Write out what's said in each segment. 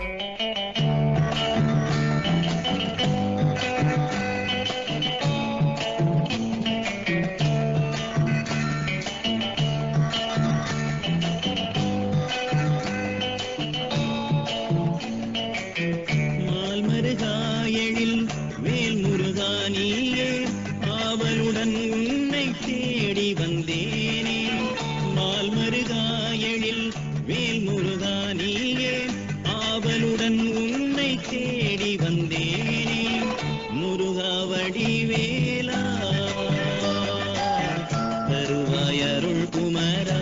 Mall மருகாயழில் வேல் முருகா நீயே ஆவலுடன் உன்னை தேடி வந்தேனே மால் மருகாயழில் வேல் முருகா நீயே ஆவலுடன் உன்னை தேடி வந்தேனே முருகா வடிவேலா தருவாய் அருள் குமரா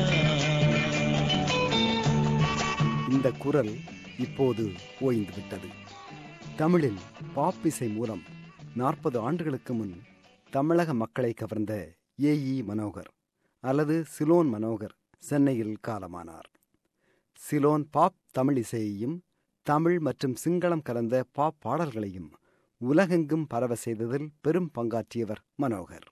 இந்த குரல் இப்போது ஓய்ந்துவிட்டது தமிழில் பாப் இசை மூலம் நாற்பது ஆண்டுகளுக்கு முன் தமிழக மக்களை கவர்ந்த ஏ இ மனோகர் அல்லது சிலோன் மனோகர் சென்னையில் காலமானார் சிலோன் பாப் தமிழ் இசையையும் தமிழ் மற்றும் சிங்களம் கலந்த பாப் பாடல்களையும் உலகெங்கும் பரவ செய்ததில் பெரும் பங்காற்றியவர் மனோகர்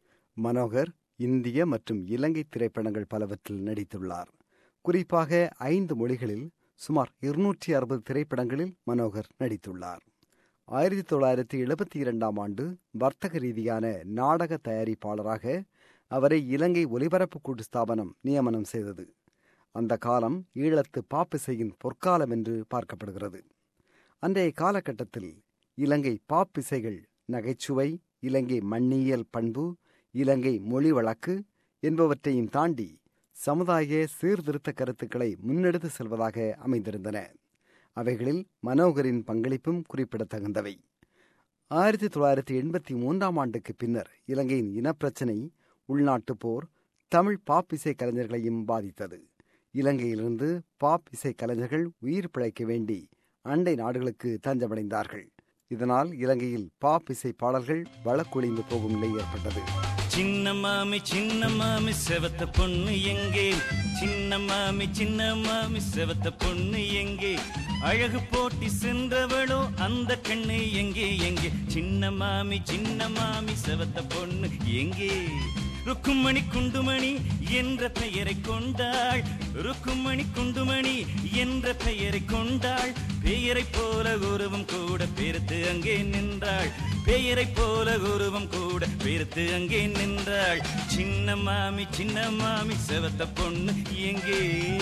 மனோகர் இந்திய மற்றும் இலங்கை திரைப்படங்கள் பலவற்றில் நடித்துள்ளார் குறிப்பாக ஐந்து மொழிகளில் சுமார் இருநூற்றி அறுபது திரைப்படங்களில் மனோகர் நடித்துள்ளார் ஆயிரத்தி தொள்ளாயிரத்தி எழுபத்தி இரண்டாம் ஆண்டு வர்த்தக ரீதியான நாடக தயாரிப்பாளராக அவரை இலங்கை ஒலிபரப்பு கூட்டு ஸ்தாபனம் நியமனம் செய்தது அந்த காலம் ஈழத்து பாப் இசையின் பொற்காலம் என்று பார்க்கப்படுகிறது அன்றைய காலகட்டத்தில் இலங்கை பாப் இசைகள் நகைச்சுவை இலங்கை மண்ணியல் பண்பு இலங்கை மொழி வழக்கு என்பவற்றையும் தாண்டி சமுதாய சீர்திருத்த கருத்துக்களை முன்னெடுத்து செல்வதாக அமைந்திருந்தன அவைகளில் மனோகரின் பங்களிப்பும் குறிப்பிடத்தகுந்தவை ஆயிரத்தி தொள்ளாயிரத்தி எண்பத்தி மூன்றாம் ஆண்டுக்கு பின்னர் இலங்கையின் இனப்பிரச்சினை உள்நாட்டுப் போர் தமிழ் பாப் இசை கலைஞர்களையும் பாதித்தது இலங்கையிலிருந்து பாப் இசை கலைஞர்கள் உயிர் பிழைக்க வேண்டி அண்டை நாடுகளுக்கு தஞ்சமடைந்தார்கள் இதனால் இலங்கையில் பாப் இசை பாடல்கள் வழக்கொழிந்து போகும் நிலை ஏற்பட்டது சின்ன மாமி சின்ன மாமி செவத்த பொண்ணு எங்கே சின்ன மாமி சின்ன மாமி செவத்த பொண்ணு எங்கே அழகு போட்டி சென்றவளோ அந்த கண்ணு எங்கே எங்கே சின்ன மாமி சின்ன மாமி செவத்த பொண்ணு எங்கே ருக்குமணி குண்டுமணி என்ற பெயரை கொண்டாள் ருக்குமணி குண்டுமணி என்ற பெயரை கொண்டாள் பெயரை போல உருவம் கூட பெருத்து அங்கே நின்றாள் பெயரை போல உருவம் கூட பெருத்து அங்கே நின்றாள் சின்ன மாமி சின்ன மாமி செவத்த பொண்ணு எங்கே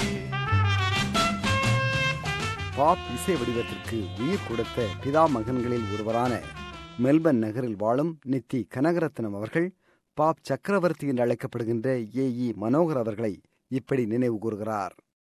பாப் இசை வடிவத்திற்கு உயிர் கொடுத்த பிதா மகன்களில் ஒருவரான மெல்பர்ன் நகரில் வாழும் நித்தி கனகரத்னம் அவர்கள் பாப் சக்கரவர்த்தி என்று அழைக்கப்படுகின்ற ஏ இ மனோகர் அவர்களை இப்படி நினைவு கூறுகிறார்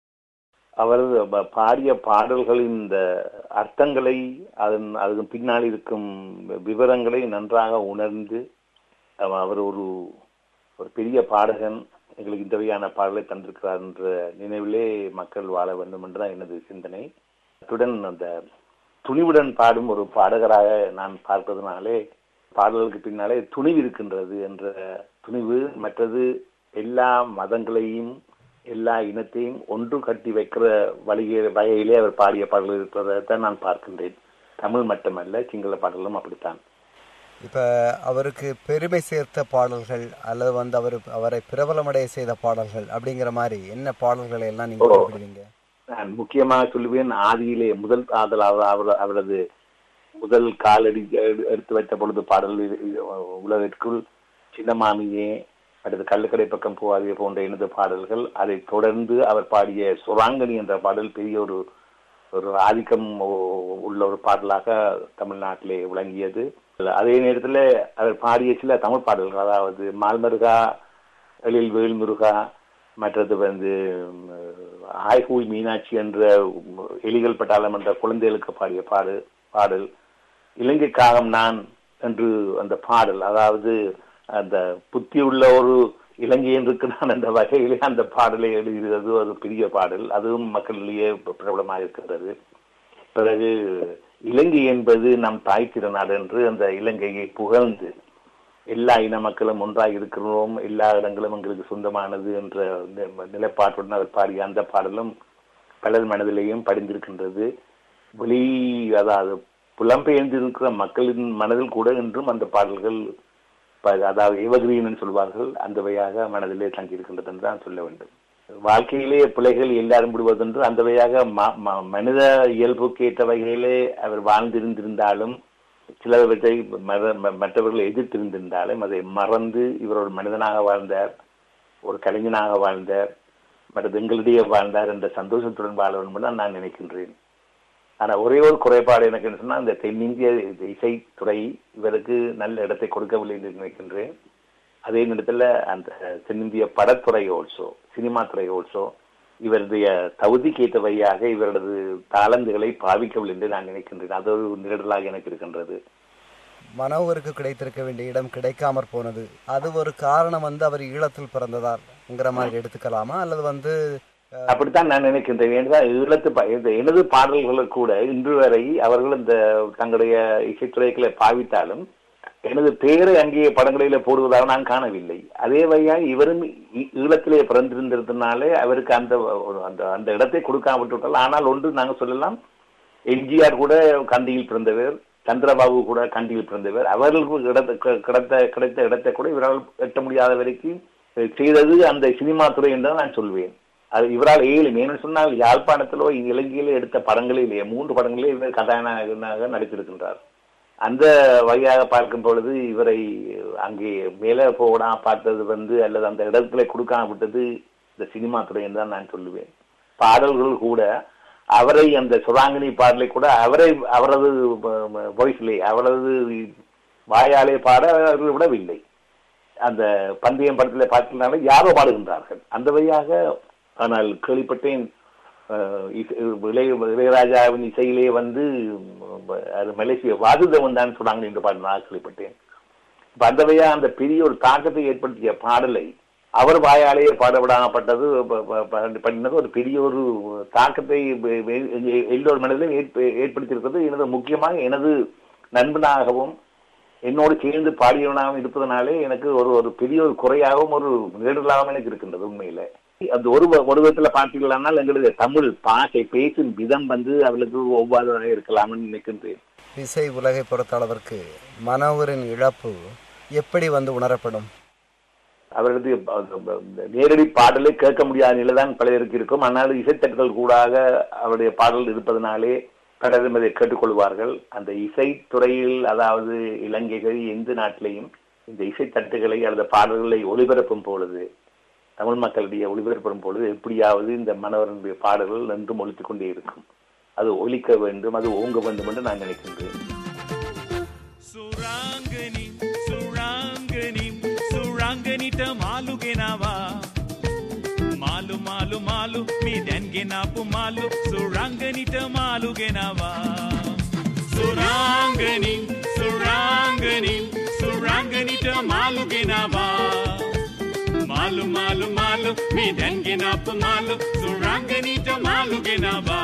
அவரது ப- பாடிய பாடல்களின் இந்த அர்த்தங்களை அதன் அதன் பின்னால் இருக்கும் விவரங்களை நன்றாக உணர்ந்து அவ- அவர் ஒரு ஒரு பெரிய பாடகன் எங்களுக்கு இந்த வகையான பாடலை தந்திருக்கிறார் என்ற நினைவிலே மக்கள் வாழ வேண்டும் என்றுதான் எனது சிந்தனை அத்துடன் அந்த துணிவுடன் பாடும் ஒரு பாடகராக நான் பார்ப்பதனாலே பாடல்களுக்கு பின்னாலே துணிவு இருக்கின்றது என்ற துணிவு மற்றது எல்லா மதங்களையும் எல்லா இனத்தையும் ஒன்று கட்டி வைக்கிற வழியே வகையிலே அவர் பாடிய பாடல்கள் இருப்பதைத்தான் நான் பார்க்கின்றேன் தமிழ் மட்டுமல்ல சிங்கள பாடலும் அப்படித்தான் இப்ப அவருக்கு பெருமை சேர்த்த பாடல்கள் அல்லது வந்து அவர் அவரை பிரபலமடைய செய்த பாடல்கள் அப்படிங்கிற மாதிரி என்ன பாடல்களை எல்லாம் நீங்க ஓ. குறிப்பிடுவீங்க நான் முக்கியமாக சொல்லுவேன் ஆதியிலே முதல் காதல் அவர் அவர்- அவரது முதல் காலடி எடு- எடுத்து வைத்த பொழுது பாடல் இது- இது உலகிற்குள் சின்னமாமியே அடுத்து கள்ளுக்கடை பக்கம் போவாதே போன்ற எனது பாடல்கள் அதை தொடர்ந்து அவர் பாடிய சுராங்கனி என்ற பாடல் பெரிய ஒரு ஒரு ஆதிக்கம் உ- உள்ள ஒரு பாடலாக தமிழ்நாட்டிலே விளங்கியது அதே நேரத்தில் அவர் பாடிய சில தமிழ் பாடல்கள் அதாவது மால்மருகா எழில் வேல்முருகா மற்றது வந்து ம், ஆய்கூய் மீனாட்சி என்ற எலிகள் பட்டாளம் என்ற குழந்தைகளுக்கு பாடிய பாடு பாடல் இலங்கைக்காகம் நான் என்று அந்த பாடல் அதாவது அந்த புத்தி உள்ள ஒரு இலங்கையன் இருக்கிறான் என்ற வகையிலே அந்த பாடலை எழுதுகிறது ஒரு பெரிய பாடல் அதுவும் மக்களிடையே பிரபலமாக இருக்கின்றது பிறகு இலங்கை என்பது நம் தாய் திருநாடு என்று அந்த இலங்கையை புகழ்ந்து எல்லா இன மக்களும் ஒன்றாக இருக்கிறோம் எல்லா இடங்களும் எங்களுக்கு சொந்தமானது என்ற நி- நிலைப்பாட்டுடன் அவர் பாடிய அந்த பாடலும் பலர் மனதிலேயும் படிந்திருக்கின்றது வெளி அதாவது புலம்பெயர்ந்திருக்கிற மக்களின் மனதில் கூட இன்றும் அந்த பாடல்கள் ப- அதாவது எவகிரீன் சொல்வார்கள் அந்த வகையாக மனதிலே தங்கியிருக்கின்றது என்று தான் சொல்ல வேண்டும் வாழ்க்கையிலே பிள்ளைகள் எல்லாரும் விடுவதென்று அந்த வகையாக ம- ம- மனித இயல்புக்கு ஏற்ற வகையிலே அவர் வாழ்ந்திருந்திருந்தாலும் சிலவற்றை மற- ம- மற்றவர்களை எதிர்த்திருந்திருந்தாலும் அதை மறந்து இவர் ஒரு மனிதனாக வாழ்ந்தார் ஒரு கலைஞனாக வாழ்ந்தார் மற்றது எங்களிடையே வாழ்ந்தார் என்ற சந்தோஷத்துடன் வாழ வேண்டும் என்று நான் நினைக்கின்றேன் ஆனா ஒரே ஒரு குறைபாடு எனக்கு என்ன சொன்னா இந்த தென்னிந்திய இசைத்துறை இவருக்கு நல்ல இடத்தை கொடுக்கவில்லை என்று நினைக்கின்றேன் அதே நேரத்தில் அந்த தென்னிந்திய படத்துறை ஓல்சோ சினிமா துறை ஓல்சோ இவருடைய தகுதிக்கு ஏற்ற வழியாக இவரது தாளந்துகளை பாவிக்கவில்லை என்று நான் நினைக்கின்றேன் அது ஒரு நிரடலாக எனக்கு இருக்கின்றது மனோகருக்கு கிடைத்திருக்க வேண்டிய இடம் கிடைக்காமற் போனது அது ஒரு காரணம் வந்து அவர் ஈழத்தில் பிறந்ததால்ங்கிற மாதிரி எடுத்துக்கலாமா அல்லது வந்து அஹ், அப்படித்தான் நான் நினைக்கின்றேன் ஏனென்றால் ஈழத்து பா- இந்த எனது பாடல்களுக்கு கூட இன்று வரை அவர்கள் இந்த தங்களுடைய இசைத்துறைகளை பாவித்தாலும் எனது பெயரை அங்கே படங்களில போடுவதாக நான் காணவில்லை அதே வழியாக இவரும் ஈ- ஈழத்திலே பிறந்திருந்ததுனாலே அவருக்கு அந்த ஒரு- அந்த அந்த இடத்தை கொடுக்காம ஆனால் ஒன்று நாங்கள் சொல்லலாம் எம்ஜிஆர் கூட கண்டியில் பிறந்தவர் சந்திரபாபு கூட கண்டியில் பிறந்தவர் அவர்களுக்கு இடத்த கி- கிடைத்த கிடைத்த இடத்தை கூட இவரால் எட்ட முடியாத வரைக்கும் செய்தது அந்த சினிமா துறை என்று நான் சொல்வேன் அது இவரால் ஏழும் ஏன்னு சொன்னால் யாழ்ப்பாணத்திலோ இலங்கையிலோ எடுத்த படங்களிலே மூன்று படங்களிலே இவர் கதாநாயகனாக நடித்திருக்கின்றார் அந்த வழியாக பார்க்கும் பொழுது இவரை அங்கே மேலே போடாம பார்த்தது வந்து அல்லது அந்த இடத்துல கொடுக்காம விட்டது இந்த சினிமா துறை என்று தான் நான் சொல்லுவேன் பாடல்கள் கூட அவரை அந்த சுராங்கினி பாடலை கூட அவரை அவரது வாய்ஸ்லே அவரது வாயாலே பாட அவர்கள் விடவில்லை அந்த பந்தயம் படத்தில் பார்த்தீங்கன்னா யாரோ பாடுகின்றார்கள் அந்த வழியாக ஆனால் கேள்விப்பட்டேன் அஹ், இசை- இளைய இளையராஜாவின் இசையிலே வந்து உம், அது மலேசிய வாசுதேவன் தான் சொன்னாங்க என்று பாட்டு நான் கேள்விப்பட்டேன் இப்ப அந்த வழியா அந்த பெரிய ஒரு தாக்கத்தை ஏற்படுத்திய பாடலை அவர் வாயாலேயே பாடப்படாமப்பட்டது ப- ப- ப- பண்ணினது ஒரு பெரிய ஒரு தாக்கத்தை வெ- வெ- எ- எல்லோர் மனதிலும் ஏற்ப- ஏற்படுத்தியிருக்கிறது எனது முக்கியமாக எனது நண்பனாகவும் என்னோடு சேர்ந்து பாடியவனாகவும் இருப்பதனாலே எனக்கு ஒரு ஒரு பெரிய ஒரு குறையாகவும் ஒரு நேரலாகவும் எனக்கு இருக்கின்றது உண்மையில அந்த ஒரு வ- ஒரு விதத்துல பார்த்தீங்களானால் எங்களுடைய தமிழ் பாஷை பேசும் விதம் வந்து அவளுக்கு ஒவ்வாததாக இருக்கலாம்னு நினைக்கின்றேன் இசை உலகை பொறுத்தளவிற்கு மனோகரின் இழப்பு எப்படி வந்து உணரப்படும் அவரது அஹ், நேரடி பாடலை கேட்க முடியாத நிலைதான் பலருக்கு இருக்கும் ஆனால் இசைத்தட்டுகள் கூடாக அவருடைய பாடல் இருப்பதனாலே பலரும் அதை கேட்டுக்கொள்வார்கள் அந்த இசைத்துறையில் அதாவது இலங்கைகள் எந்த நாட்டிலையும் இந்த இசைத்தட்டுகளை அல்லது பாடல்களை ஒளிபரப்பும் பொழுது தமிழ் மக்களிடையே ஒளிபரப்பும் பொழுது எப்படியாவது இந்த மனவரனுடைய பாடல்கள் என்றும் ஒலித்துக் கொண்டே இருக்கும் அது ஒலிக்க வேண்டும் அது ஓங்க வேண்டும் என்று நான் நினைக்கின்றேன் ಸುರಾಂಗನಿ ಸುರಾಂಗನಿ ಸುರಾಂಗನಿಟ ಮಾಲುಗೆ ನಾವಾ ಮಾಲು ಮಾಲು ಮಾಲು ಮೀದೆನ್ಗೆ ನಾಪು ಮಾಲು ಸುರಾಂಗನಿಟ ಮಾಲುಗೆ ನಾವಾ ಸುರಾಂಗನಿ ಸುರಾಂಗನಿ ಸುರಾಂಗನಿಟ ಮಾಲುಗೆ ನಾವಾ ಮಾಲು ಮಾಲು ಮಾಲು ಮೀದೆನ್ಗೆ ನಾಪು ಮಾಲು ಸುರಾಂಗನಿಟ ಮಾಲುಗೆ ನಾವಾ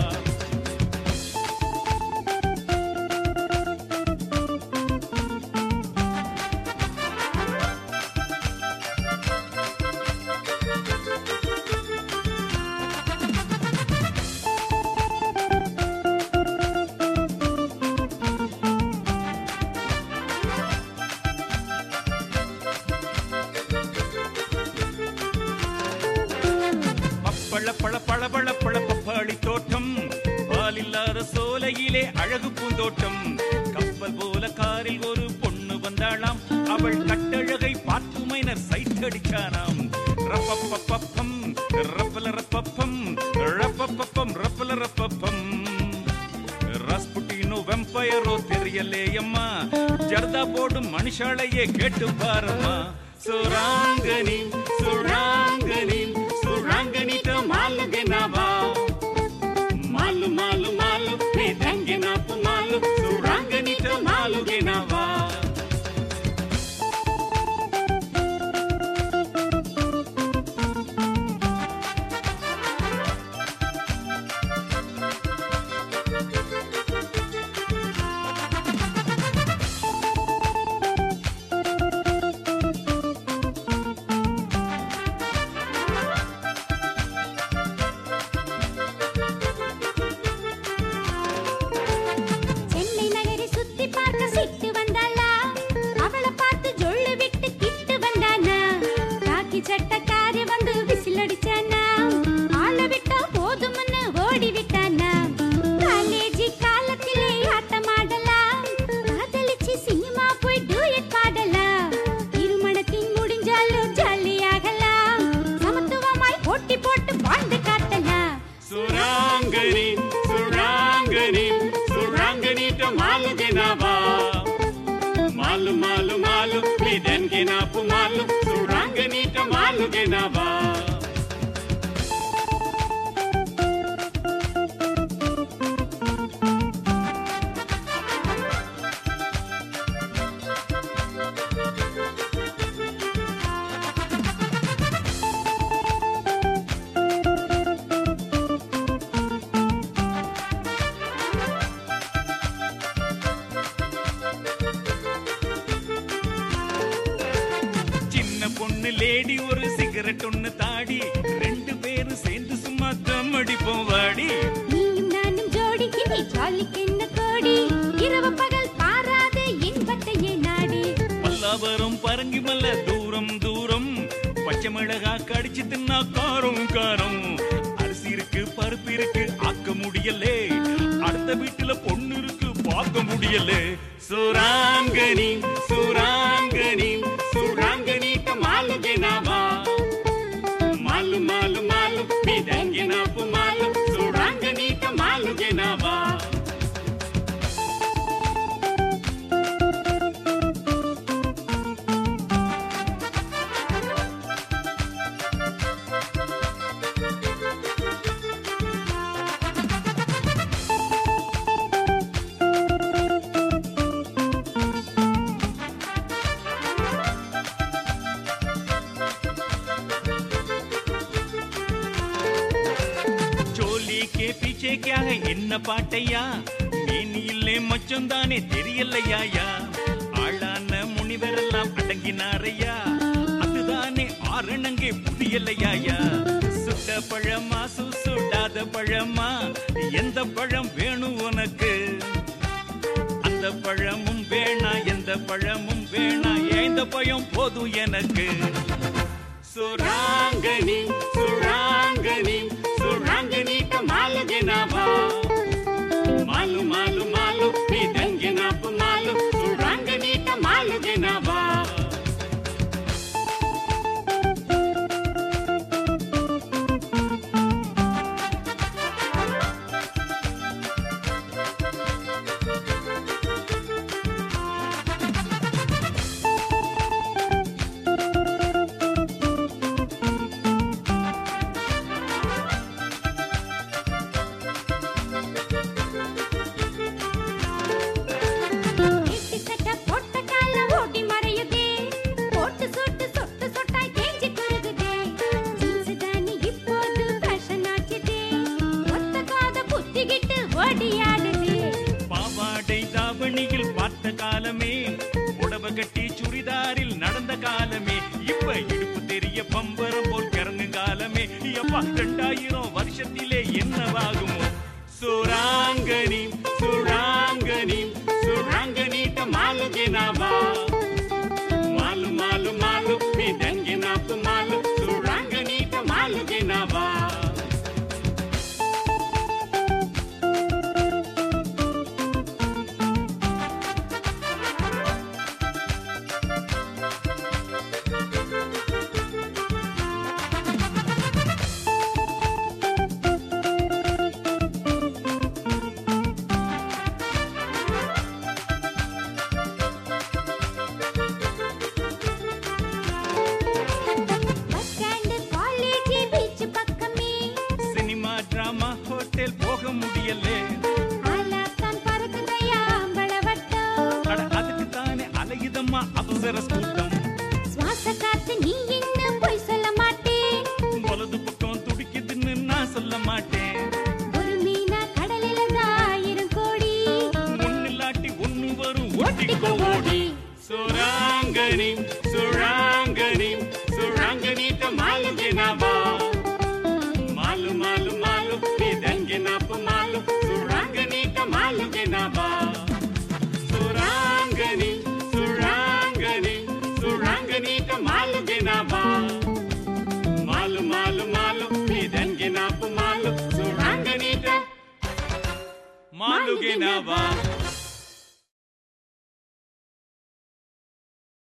பப்பள பழ பளபள பழ பப்பாளி தோட்டம் பாலில்லாத சோலையிலே அழகு பூந்தோட்டம் கப்பல் போல காரில் ஒரு பொண்ணு வந்தாளாம் அவள் கட்டழகை பார்த்து மைனர் சைட் அடிச்சானாம் ரப்பப்பப்பம் ரப்பல ரப்பப்பம் ரப்பப்பப்பம் ரப்பல ரப்பப்பம் ரஸ்புட்டினோ வெம்பயரோ தெரியலே அம்மா ஜர்தா போடும் மனுஷாலையே கேட்டு பாரம்மா சுராங்கனி சுராங்கனி ಸುರಾಂಗನಿತ ಮಾಲುಗೆ ನಾವಾ ಮಾಲು ಮಾಲು ಮಾಲು ಬೇದಂಗೆ ನಾಪು ಮಾಲು ಸುರಾಂಗನಿತ ಮಾಲುಗೆ ನಾವಾ ஜாலிக்கென்ன கோடி இரவு பகல் பாராது இன்பத்தையே நாடி பல்லாவரம் பரங்கி மல்ல தூரம் தூரம் பச்சை மிளகா கடிச்சு தின்னா காரம் காரம் அரிசி இருக்கு பருப்பு இருக்கு ஆக்க முடியலே அடுத்த வீட்டுல பொண்ணு இருக்கு பார்க்க முடியலே சுராங்கனி சுராங்கனி சுராங்கனி மாலு ஜெனாவா மாலு மாலு மாலு மிதங்கினாப்பு மாலு சுராங்கனி மாலு ஜெனாவா चोली के पीछे क्या है என்ன பாட்டையா மேனியில்லே மச்சம் தானே தெரியலையாயா ஆளான முனிவரெல்லாம் அடங்கினாரையா அதுதானே ஆரணங்கே புரியலையாயா சுட்ட பழமா சுடாத பழமா எந்த பழம் வேணும் உனக்கு அந்த பழமும் வேணா எந்த பழமும் வேணா எந்த பழம் போதும் எனக்கு சுராங்கனி சுராங்கனி சுராங்கனி மாலு ஜெனாவா மாலு மாலு மாலு மிதங்கினாப்பு மாலு சுராங்கனி மாலு ஜெனாவா எட்டி சட்டை போட்ட கால ஓடி மறையுதே போட்டு சொட்டு சொட்டு சொட்டாய் தேஞ்சி குறுகுதே ஜீன்ஸ் தானே இப்போது ஃபேஷன் ஆச்சுதே ஒத்த காத குத்திக்கிட்டு ஓடியாடுதே பாவாடை தாவணியில் பார்த்த காலமே புடவ கட்டி சுடிதாரில் நடந்த காலமே இப்ப இடுப்பு தெரிய பம்பரம் போல் கிறங்கு காலமே எப்பா ரெண்டாயிரம் வருஷத்திலே என்னவாகுமோ சுராங்கனி சுராங்கனி சுராங்கனீட்ட மாலு ஜெனாவா மாலு மாலு மாலு மிதங்கினாப்பு மாலு சுராங்கனீட்ட மாலு ஜெனாவா பஸ் ஸ்டாண்ட் காலேஜ் பீச் பக்கமே சினிமா டிராமா ஹோட்டல் போக முடியலே ஆலாத்தான் பறக்குதையா அம்பளவட்டம் அட அதுக்கு தானே அலையுதம்மா அவசர கூட்டம் சுவாச காத்து நீ என்ன பொய் சொல்ல மாட்டேன் வலது பக்கம் துடிக்குதுன்னு நான் சொல்ல மாட்டேன் ஒரு மீனா கடலில தான் ஆயிரம் கோடி ஒன்னில்லாட்டி ஒண்ணு வரும் ஒட்டிக்கோ ஒட்டிக்கோ ஓடி. ஓடி சுராங்கனி சுராங்கனி சுராங்கனி மாலு ஜெனாவா மாலு மாலு மாலு மிதங்கினாப்பு மாலு சுராங்கனி மாலு ஜெனாவா சுராங்கனி சுராங்கனி சுராங்கனி மாலு ஜெனாவா மாலு மாலு மாలు మిదంగినాపు మాలు సురాంగనీట మాలుగినవా